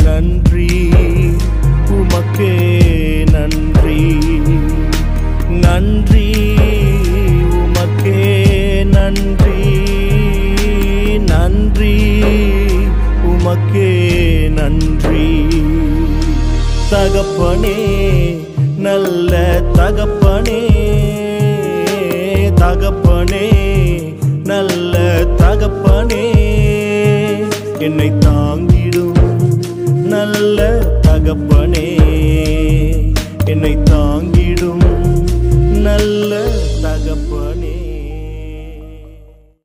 நன்றி உமக்கே நன்றி நன்றி உமக்கே நன்றி நன்றி உமக்கே நன்றி தகப்பனே நல்ல தகப்பனே தகப்பனே நல்ல தகப்பனே என்னை தாங்கிடும் நல்ல தகப்பனே